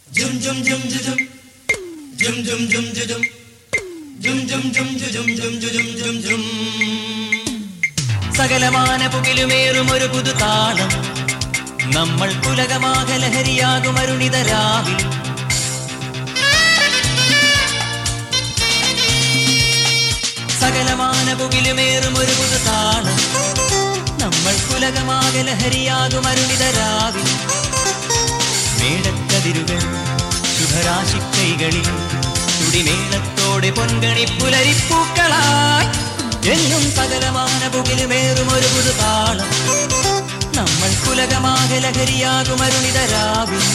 Jum jum jum jum jum jum jum jum jum jum jum jum jum jum jum jum jum സകലമാന പുകിലുമേറും ഒരു പുതുതാളം നമ്മൾ പുലകമാക ലഹരിയാകും അരുണിതരാവിൽ സകലമാന പുകിലുമേറും ഒരു പുതുതാളം നമ്മൾ പുലകമാക ലഹരിയാകും അരുണിതരാവിൽ മേടക്കതിരുകൾ ശുഭരാശിക്കൈകളിൽ തുടിമേളത്തോടെ പൊൻകണി പുലരിപ്പൂക്കളായി എന്നും സകലമാന പുകിലുമേറും ഒരു പുതുതാളം നമ്മൾ പുലകമാക ലഹരിയാകും അരുണിതരാവിൽ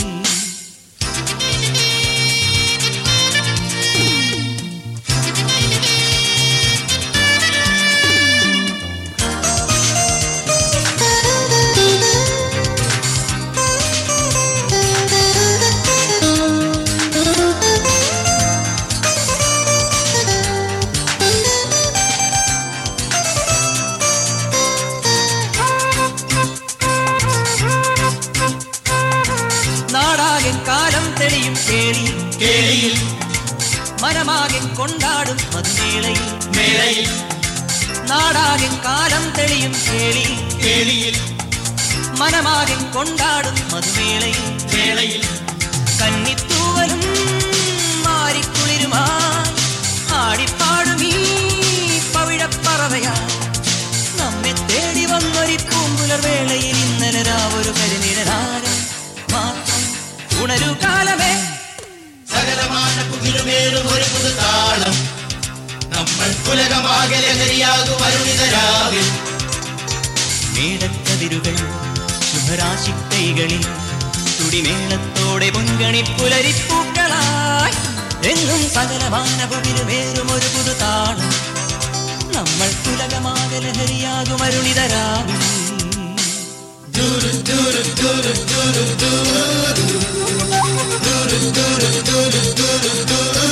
നാടാകെ കാലം തെളിയും കേളി കേളിയിൽ മനമാകെ കൊണ്ടാടും മധുമേളയിൽ മേളയിൽ നാടാകെ കാലം തെളിയും കേളി കേളിയിൽ മനമാകെ കൊണ്ടാടും മധുമേളയിൽ മേളയിൽ കന്നിത്തൂവലും മാറിക്കുളിരുമായി ആടിപ്പാടും ഈ പവിഴപ്പറവയാ നമ്മെ തേടി വന്നൊരു പൂങ്കുലർ വേളയിൽ ഇന്നലെ രാവൊരു കരിനിഴലാരം മാത്രം ഉണരു കാലമേ സകലമാന പുകിലുമേറും ഒരു പുതുതാളം നമ്മൾ പുലകമാകെ ലഹരിയാകും അരുണിതരാവിൽ മേടക്കതിരുകൾ ശുഭരാശിക്കൈകളിൽ തുടിമേളത്തോടെ പൊൻകണി പുലരിപ്പൂക്കളായി എന്നും സകലമാന പുകിലുമേറും ഒരു പുതുതാളം നമ്മൾ പുലകമാക ലഹരിയാകും അരുണിതരാവിൽ ദൂരു ദൂരു ദൂരു ദൂരു ദൂരു ദൂരു ദൂരു ദൂരു ദൂരു ദൂരു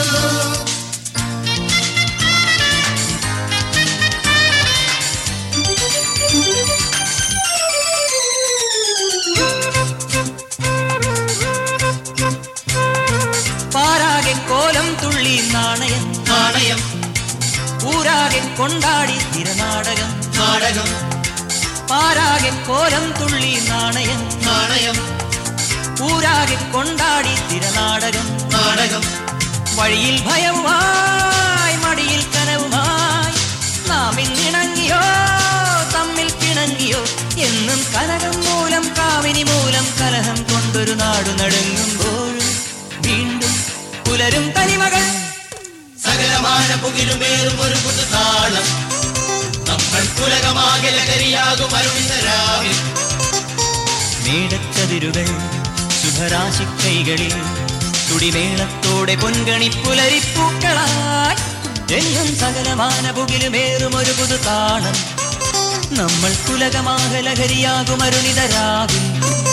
പാരാകെ കോലം തുള്ളി നാണയം നാണയം ഊരാകെ കൊണ്ടാടി തിരനാടകം നാടകം പാരാകെ കോലം തുള്ളി നാണയം നാണയം ഊരാകെ കൊണ്ടാടി തിരനാടകം നാടകം വഴിയിൽ ഭയവുമായി മടിയിൽ കനവുമായി നാം ഇന്നിണങ്ങിയോ തമ്മിൽ പിണങ്ങിയോ എന്നും കനകം മൂലം കാമിനി മൂലം കലഹം കൊണ്ടൊരു നാടു നടുങ്ങുമ്പോഴും വീണ്ടും പുലരും തനിമകൾ സകലമാന പുകിലുമേറും ഒരു പുതുതാളം നമ്മൾ പുലകമാകെ ലഹരിയാകും അരുണിതരാവിൽ മേടക്കതിരുകൾ ശുഭരാശിക്കൈകളിൽ തുടിമേളത്തോടെ പൊൻകണി പുലരിപ്പൂക്കളായി എന്നും സകലമാന പുകിലുമേറും ഒരു പുതുതാളം നമ്മൾ പുലകമാക ലഹരിയാകും അരുണിതരാവിൽ